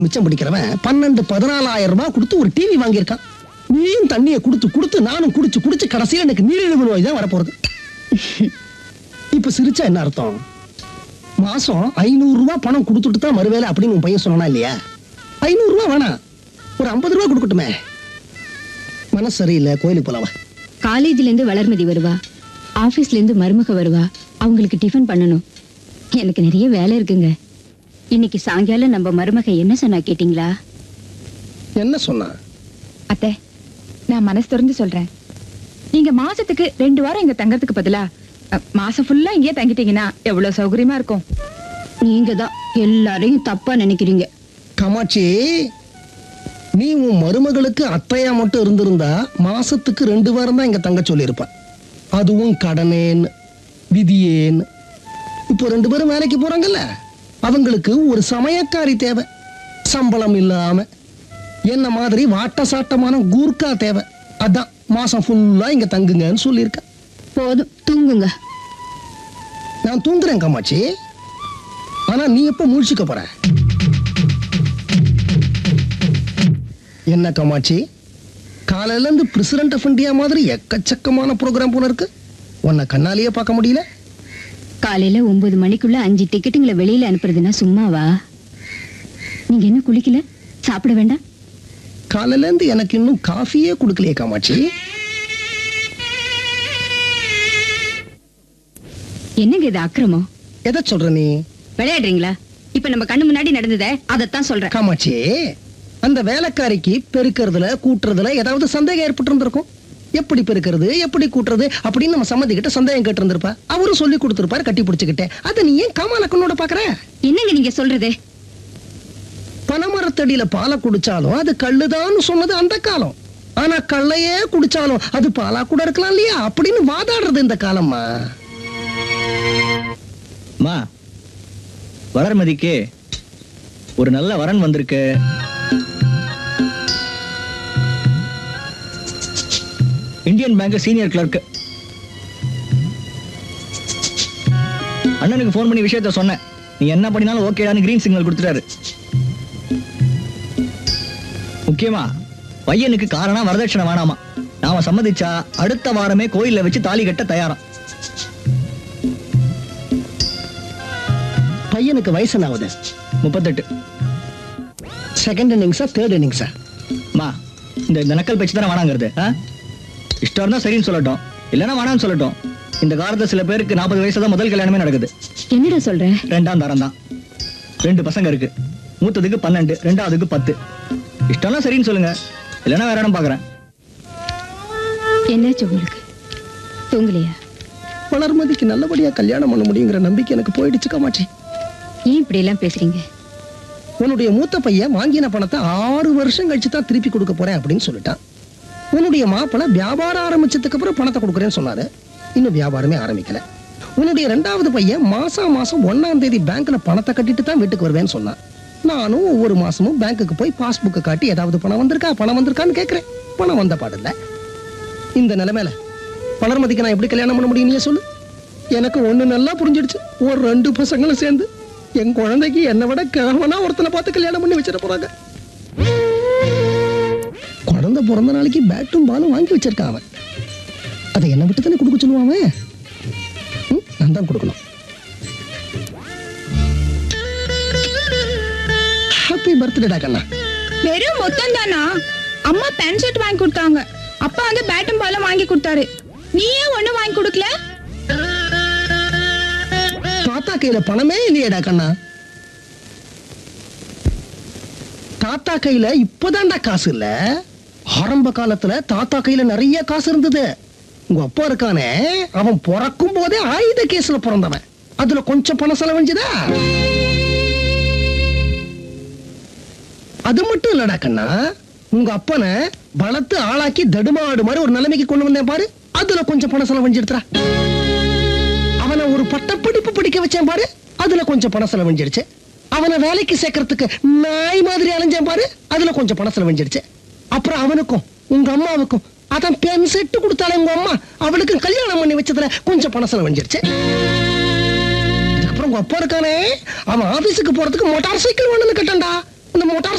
மிச்சம் பிடிக்கிறவன் பன்னெண்டு பதினாலாயிரம் ரூபாய் கொடுத்து ஒரு டிவி வாங்கியிருக்கான் நீயும் தண்ணியை கொடுத்து கொடுத்து நானும் குடிச்சு குடிச்சு கடைசியில எனக்கு நீரிழிவு நோய் தான் வரப்போறது இப்ப சிரிச்சா என்ன அர்த்தம் மாசம் ஐநூறு ரூபாய் பணம் கொடுத்துட்டு தான் மறுவேலை அப்படின்னு உன் பையன் சொன்னா இல்லையா ஐநூறு ரூபாய் வேணாம் ஒரு ஐம்பது ரூபாய் கொடுக்கட்டுமே மனசு சரியில்லை கோயிலுக்கு போலாவா காலேஜ்ல இருந்து வளர்மதி வருவா ஆபீஸ்ல இருந்து மருமக வருவா அவங்களுக்கு டிஃபன் பண்ணணும் எனக்கு நிறைய வேலை இருக்குங்க இன்னைக்கு சாயங்காலம் நம்ம மருமக என்ன சொன்னா கேட்டிங்களா என்ன சொன்னா அத்தை நான் மனசு திறந்து சொல்றேன் நீங்க மாசத்துக்கு ரெண்டு வாரம் இங்க தங்கறதுக்கு பதிலா அ, மாசம் ஃபுல்லா இங்கேயே தங்கிட்டீங்கன்னா எவ்வளவு சௌகரியமா இருக்கும் நீங்க தான் எல்லாரையும் தப்பா நினைக்கிறீங்க காமாட்சி நீ உன் மருமகளுக்கு அத்தையா மட்டும் இருந்திருந்தா மாசத்துக்கு ரெண்டு வாரம் தான் இங்க தங்க சொல்லியிருப்ப அதுவும் கடனேன்னு விதியேன்னு இப்போ ரெண்டு பேரும் வேலைக்கு போறாங்கல்ல அவங்களுக்கு ஒரு சமயக்காரி தேவை சம்பளம் இல்லாம என்ன மாதிரி வாட்ட சாட்டமான கூர்க்கா தேவை அதான் மாசம் ஃபுல்லா இங்க தங்குங்கன்னு சொல்லியிருக்க போதும் தூங்குங்க நான் தூங்குறேன் காமாட்சி ஆனா நீ எப்ப முழிச்சுக்க போற என்ன காமாட்சி காலையில இருந்து பிரசிடென்ட் ஆஃப் இந்தியா மாதிரி எக்கச்சக்கமான ப்ரோக்ராம் போல இருக்கு உன்னை கண்ணாலேயே பார்க்க முடியல காலையில ஒன்பது மணிக்குள்ள அஞ்சு டிக்கெட்டுங்களை வெளியில அனுப்புறதுன்னா சும்மாவா நீங்க என்ன குளிக்கல சாப்பிட வேண்டாம் காலையில இருந்து எனக்கு இன்னும் காஃபியே கொடுக்கலையே காமாட்சி என்னங்க இது அக்கிரமம் எதை சொல்ற நீ விளையாடுறீங்களா இப்ப நம்ம கண்ணு முன்னாடி நடந்தத அதத்தான் சொல்றேன் காமாட்சி அந்த வேலைக்காரிக்கு பெருக்கிறதுல கூட்டுறதுல ஏதாவது சந்தேகம் ஏற்பட்டு இருந்திருக்கும் எப்படி பெருக்கிறது எப்படி கூட்டுறது அப்படின்னு நம்ம சம்மதி கிட்ட சந்தேகம் கேட்டு இருந்திருப்பா அவரும் சொல்லி கொடுத்திருப்பாரு கட்டி பிடிச்சுக்கிட்டேன் அதை நீ ஏன் காமால கண்ணோட பாக்குற என்னங்க நீங்க சொல்றது பனைமரத்தடியில பாலை குடிச்சாலும் அது கள்ளுதான்னு சொன்னது அந்த காலம் ஆனா கள்ளையே குடிச்சாலும் அது பாலா கூட இருக்கலாம் இல்லையா அப்படின்னு வாதாடுறது இந்த காலம்மா மா வளர்மதிக்கு ஒரு நல்ல வரன் வந்திருக்கு இந்தியன் பேங்க் சீனியர் கிளர்க் அண்ணனுக்கு ஃபோன் பண்ணி விஷயத்த சொன்னேன் நீ என்ன பண்ணினாலும் ஓகேடான்னு கிரீன் சிக்னல் கொடுத்துட்டாரு முக்கியமா பையனுக்கு காரணம் வரதட்சணை வேணாமா நாம சம்மதிச்சா அடுத்த வாரமே கோயில்ல வச்சு தாலி கட்ட தயாராம் பையனுக்கு வயசு என்ன ஆகுது முப்பத்தெட்டு செகண்ட் இன்னிங்ஸா தேர்ட் இன்னிங்ஸா மா இந்த இந்த நக்கல் பேச்சு தானே வேணாங்கிறது ஆ? இஷ்டம் இருந்தா சரின்னு சொல்லட்டும் இல்லைன்னா வேணாம்னு சொல்லட்டும் இந்த காலத்துல சில பேருக்கு நாற்பது வயசுல தான் முதல் கல்யாணமே நடக்குது என்னடா சொல்ற ரெண்டாம் தரம் தான் ரெண்டு பசங்க இருக்கு மூத்ததுக்கு பன்னெண்டு ரெண்டாவதுக்கு பத்து இஷ்டம்னா சரின்னு சொல்லுங்க இல்லைன்னா வேற இடம் பாக்குறேன் என்னாச்சு உங்களுக்கு தூங்கலையா வளர்மதிக்கு நல்லபடியா கல்யாணம் பண்ண முடியுங்கிற நம்பிக்கை எனக்கு போயிடுச்சு காமாட்சி ஏன் இப்படி எல்லாம் பேசுறீங்க உன்னுடைய மூத்த பையன் வாங்கின பணத்தை ஆறு வருஷம் கழிச்சு தான் திருப்பி கொடுக்க போறேன் அப்படின்னு சொல்லிட்டான் உன்னுடைய மாப்பிள்ளை வியாபாரம் ஆரம்பிச்சதுக்கு அப்புறம் பணத்தை கொடுக்குறேன்னு சொன்னாரு இன்னும் வியாபாரமே ஆரம்பிக்கல உன்னுடைய ரெண்டாவது பையன் மாசம் மாசம் ஒன்னாம் தேதி பேங்க்ல பணத்தை கட்டிட்டு தான் வீட்டுக்கு வருவேன்னு சொன்னான் நானும் ஒவ்வொரு மாசமும் பேங்க்குக்கு போய் பாஸ்புக்கை காட்டி ஏதாவது பணம் வந்திருக்கா பணம் வந்திருக்கான்னு கேட்கிறேன் பணம் வந்த பாடில்ல இந்த நிலைமையில வளர்மதிக்கு நான் எப்படி கல்யாணம் பண்ண முடியும் நீயே சொல்லு எனக்கு ஒண்ணு நல்லா புரிஞ்சிடுச்சு ஒரு ரெண்டு பசங்களும் சேர்ந்து என் குழந்தைக்கு என்னை விட கேவனா ஒருத்தனை பார்த்து கல்யாணம் பண்ணி வச்சிட போறாங்க குழந்தை பிறந்த நாளைக்கு பேட்டும் பாலும் வாங்கி வச்சிருக்கான் அவன் அதை என்ன விட்டு தானே கொடுக்க சொல்லுவான் அவன் ம், நான் தான் கொடுக்கணும் ஹாப்பி பர்த்டேடா கண்ணா வெறும் மொத்தம் தானா அம்மா பேண்ட் ஷர்ட் வாங்கி கொடுத்தாங்க அப்பா வந்து பேட்டும் பாலும் வாங்கி கொடுத்தாரு நீ ஏன் ஒண்ணு வாங்கி கொடுக்கல தாத்தா கையில பணமே இல்லையேடா கண்ணா தாத்தா கையில இப்பதான்டா காசு இல்ல ஆரம்ப காலத்துல தாத்தா கையில நிறைய காசு இருந்தது உங்க அப்பா இருக்கானே அவன் பிறக்கும் போதே ஆயுத கேஸ்ல பிறந்தவன் அதுல கொஞ்சம் பணம் செலவழிஞ்சதா அது மட்டும் இல்லடா கண்ணா உங்க அப்பனை பலத்து ஆளாக்கி தடுமாடு மாதிரி ஒரு நிலைமைக்கு கொண்டு வந்தேன் பாரு அதுல கொஞ்சம் பணம் செலவழிஞ்சிருத்தா அவனை ஒரு பட்டப்படிப்பு படிக்க வச்சேன் பாரு அதுல கொஞ்சம் பணம் செலவழிஞ்சிடுச்சு அவனை வேலைக்கு சேர்க்கறதுக்கு நாய் மாதிரி அலைஞ்சேன் பாரு அதுல கொஞ்சம் பணம் செலவழிஞ்சிடுச்சு அப்புறம் அவனுக்கும் உங்க அம்மாவுக்கும் அதான் பெண் செட்டு கொடுத்தாலே உங்க அம்மா அவளுக்கும் கல்யாணம் பண்ணி வச்சதுல கொஞ்சம் பணம் செலவழிஞ்சிடுச்சு அப்புறம் உங்க அப்பா இருக்கானே அவன் ஆபீஸுக்கு போறதுக்கு மோட்டார் சைக்கிள் ஒண்ணு கட்டண்டா இந்த மோட்டார்